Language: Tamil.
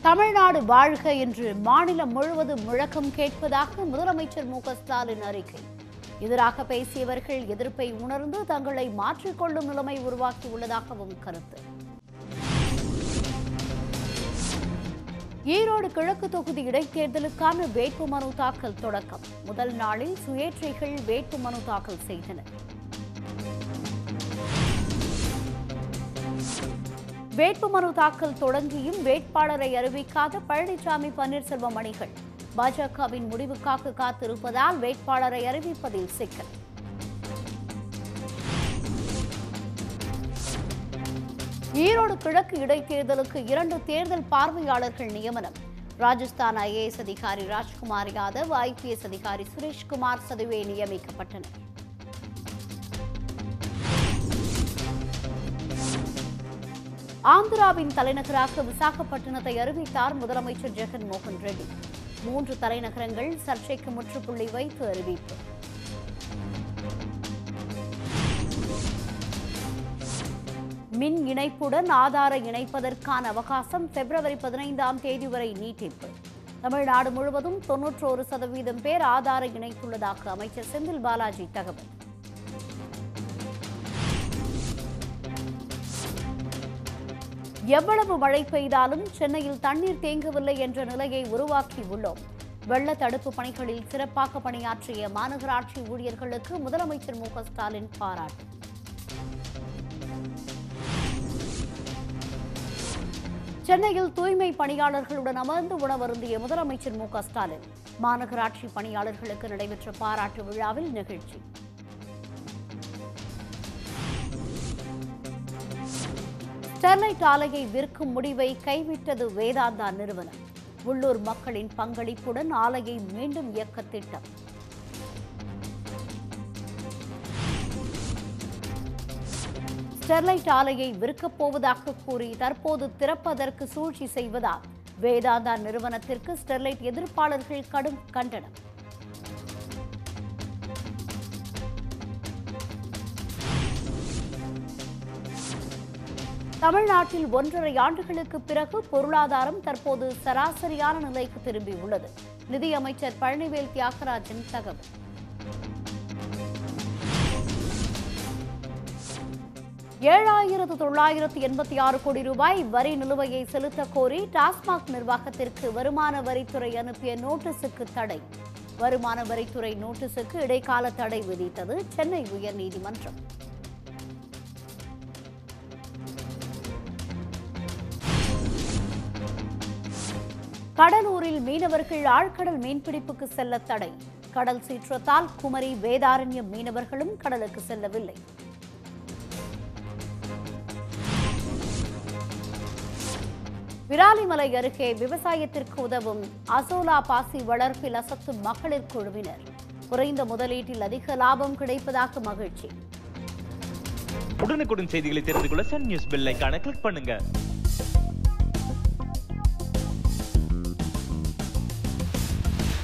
தமிழ்நாடு வாழ்க என்று மாநிலம் முழுவதும் முழக்கம் கேட்பதாக முதலமைச்சர் மு க ஸ்டாலின் அறிக்கை எதிராக பேசியவர்கள் எதிர்ப்பை உணர்ந்து தங்களை மாற்றிக்கொள்ளும் நிலைமை உருவாக்கியுள்ளதாகவும் கருத்து ஈரோடு கிழக்கு தொகுதி இடைத்தேர்தலுக்கான வேட்புமனு தாக்கல் தொடக்கம் முதல் நாளில் சுயேட்சைகள் வேட்புமனு தாக்கல் செய்தனர் வேட்புமனு தாக்கல் தொடங்கியும் வேட்பாளரை அறிவிக்காத பழனிசாமி பன்னீர்செல்வம் அணிகள் பாஜகவின் முடிவுக்காக காத்திருப்பதால் வேட்பாளரை அறிவிப்பதில் சிக்கல் ஈரோடு கிழக்கு இடைத்தேர்தலுக்கு இரண்டு தேர்தல் பார்வையாளர்கள் நியமனம் ராஜஸ்தான் ஐஏஎஸ் அதிகாரி ராஜ்குமார் யாதவ் ஐபிஎஸ் அதிகாரி சுரேஷ்குமார் சதுவே நியமிக்கப்பட்டனர் ஆந்திராவின் தலைநகராக விசாகப்பட்டினத்தை அறிவித்தார் முதலமைச்சர் ஜெகன் மோகன் ரெட்டி மூன்று தலைநகரங்கள் சர்ச்சைக்கு முற்றுப்புள்ளி வைத்து அறிவிப்பு மின் இணைப்புடன் ஆதாரை இணைப்பதற்கான அவகாசம் பிப்ரவரி பதினைந்தாம் தேதி வரை நீட்டிப்பு தமிழ்நாடு முழுவதும் தொன்னூற்றோரு சதவீதம் பேர் ஆதாரை இணைத்துள்ளதாக அமைச்சர் செந்தில் பாலாஜி தகவல் எவ்வளவு மழை பெய்தாலும் சென்னையில் தண்ணீர் தேங்கவில்லை என்ற நிலையை உருவாக்கியுள்ளோம் வெள்ள தடுப்பு பணிகளில் சிறப்பாக பணியாற்றிய மாநகராட்சி ஊழியர்களுக்கு முதலமைச்சர் மு க ஸ்டாலின் பாராட்டு சென்னையில் தூய்மை பணியாளர்களுடன் அமர்ந்து உணவருந்திய முதலமைச்சர் மு க ஸ்டாலின் மாநகராட்சி பணியாளர்களுக்கு நடைபெற்ற பாராட்டு விழாவில் நிகழ்ச்சி ஸ்டெர்லைட் ஆலையை விற்கும் முடிவை கைவிட்டது வேதாந்தா நிறுவனம் உள்ளூர் மக்களின் பங்களிப்புடன் ஆலையை மீண்டும் இயக்க திட்டம் ஸ்டெர்லைட் ஆலையை விற்கப் போவதாக கூறி தற்போது திறப்பதற்கு சூழ்ச்சி செய்வதால் வேதாந்தா நிறுவனத்திற்கு ஸ்டெர்லைட் எதிர்ப்பாளர்கள் கடும் கண்டனம் தமிழ்நாட்டில் ஒன்றரை ஆண்டுகளுக்கு பிறகு பொருளாதாரம் தற்போது சராசரியான நிலைக்கு திரும்பியுள்ளது நிதியமைச்சர் பழனிவேல் தியாகராஜன் தகவல் ஏழாயிரத்து தொள்ளாயிரத்து எண்பத்தி ஆறு கோடி ரூபாய் வரி நிலுவையை செலுத்த கோரி டாஸ்மாக் நிர்வாகத்திற்கு வருமான வரித்துறை அனுப்பிய நோட்டீஸுக்கு தடை வருமான வரித்துறை நோட்டீஸுக்கு இடைக்கால தடை விதித்தது சென்னை உயர்நீதிமன்றம் கடலூரில் மீனவர்கள் ஆழ்கடல் மீன்பிடிப்புக்கு செல்ல தடை கடல் சீற்றத்தால் குமரி வேதாரண்யம் மீனவர்களும் கடலுக்கு செல்லவில்லை விராலிமலை அருகே விவசாயத்திற்கு உதவும் அசோலா பாசி வளர்ப்பில் அசத்தும் மகளிர் குழுவினர் குறைந்த முதலீட்டில் அதிக லாபம் கிடைப்பதாக மகிழ்ச்சி உடனுக்குடன் செய்திகளை தெரிந்து கொள்ள சன் நியூஸ் பெல் ஐகானை கிளிக் பண்ணுங்க